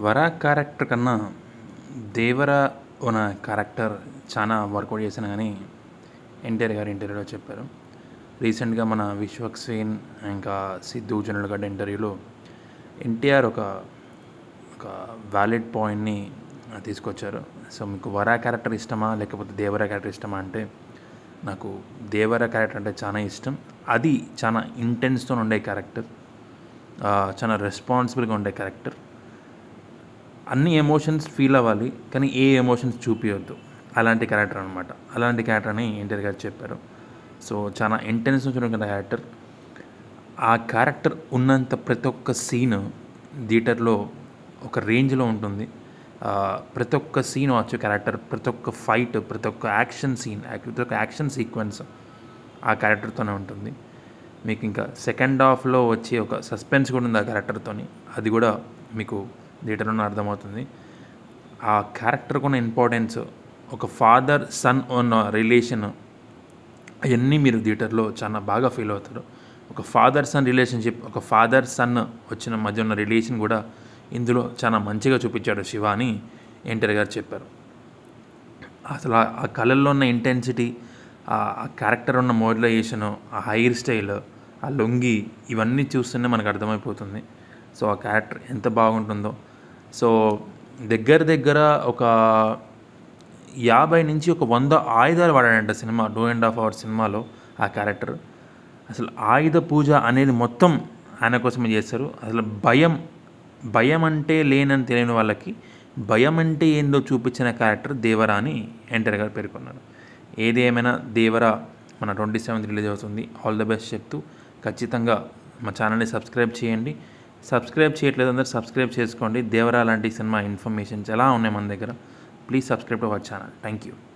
వర క్యారెక్టర్ కన్నా దేవర ఉన్న క్యారెక్టర్ చాలా వర్కౌట్ చేశాను కానీ ఎన్టీఆర్ గారు ఇంటర్వ్యూలో చెప్పారు రీసెంట్గా మన విశ్వక్ సేన్ ఇంకా సిద్ధు జనరల్గడ్డ ఇంటర్వ్యూలో ఎన్టీఆర్ ఒక ఒక వ్యాలిడ్ పాయింట్ని తీసుకొచ్చారు సో మీకు వరా క్యారెక్టర్ ఇష్టమా లేకపోతే దేవర క్యారెక్టర్ ఇష్టమా అంటే నాకు దేవర క్యారెక్టర్ అంటే చాలా ఇష్టం అది చాలా ఇంటెన్స్తో ఉండే క్యారెక్టర్ చాలా రెస్పాన్సిబుల్గా ఉండే క్యారెక్టర్ అన్ని ఎమోషన్స్ ఫీల్ అవ్వాలి కానీ ఏ ఎమోషన్స్ చూపించవద్దు అలాంటి క్యారెక్టర్ అనమాట అలాంటి క్యారెక్టర్ అని ఎన్టీఆర్ గారు చెప్పారు సో చాలా ఇంటెన్స్ నుంచి ఉన్న క్యారెక్టర్ ఆ క్యారెక్టర్ ఉన్నంత ప్రతి ఒక్క సీన్ థియేటర్లో ఒక రేంజ్లో ఉంటుంది ఆ, ప్రతి ఒక్క సీన్ వచ్చే క్యారెక్టర్ ప్రతి ఒక్క ఫైట్ ప్రతి ఒక్క యాక్షన్ సీన్ ప్రతి ఒక్క యాక్షన్ సీక్వెన్స్ ఆ క్యారెక్టర్తోనే ఉంటుంది మీకు ఇంకా సెకండ్ హాఫ్లో వచ్చే ఒక సస్పెన్స్ కూడా ఉంది ఆ క్యారెక్టర్తోని అది కూడా మీకు థియేటర్లోనే అర్థమవుతుంది ఆ క్యారెక్టర్కి ఉన్న ఇంపార్టెన్స్ ఒక ఫాదర్ సన్ ఉన్న రిలేషన్ అవన్నీ మీరు థియేటర్లో చాలా బాగా ఫీల్ అవుతారు ఒక ఫాదర్ సన్ రిలేషన్షిప్ ఒక ఫాదర్ సన్ వచ్చిన మధ్య ఉన్న రిలేషన్ కూడా ఇందులో చాలా మంచిగా చూపించాడు శివ అని ఎన్టీఆర్ గారు చెప్పారు అసలు ఆ- ఆ కళల్లో ఉన్న ఇంటెన్సిటీ ఆ క్యారెక్టర్ ఉన్న మోడ్యులైజేషను ఆ హెయిర్ స్టైల్ ఆ లొంగి ఇవన్నీ చూస్తేనే మనకు అర్థమైపోతుంది సో ఆ క్యారెక్టర్ ఎంత బాగుంటుందో సో దగ్గర దగ్గర ఒక యాభై నుంచి ఒక వంద ఆయుధాలు వాడాడంట సినిమా టూ అండ్ హాఫ్ అవర్ సినిమాలో ఆ క్యారెక్టర్ అసలు ఆయుధ పూజ అనేది మొత్తం ఆయన కోసమే చేస్తారు అసలు భయం భయం అంటే లేనని తెలియని వాళ్ళకి భయం అంటే ఏందో చూపించిన క్యారెక్టర్ దేవరా అని ఎన్టీఆర్ గారు పేర్కొన్నారు ఏది ఏమైనా దేవరా మన ట్వంటీ సెవెంత్ రిలీజ్ అవుతుంది ఆల్ ద బెస్ట్ చెప్తూ ఖచ్చితంగా మా ఛానల్ని సబ్స్క్రైబ్ చేయండి సబ్స్క్రైబ్ చేయట్లేదు అందరూ సబ్స్క్రైబ్ చేసుకోండి దేవరా లాంటి సినిమా ఇన్ఫర్మేషన్స్ ఎలా ఉన్నాయి మన దగ్గర please subscribe to our channel thank you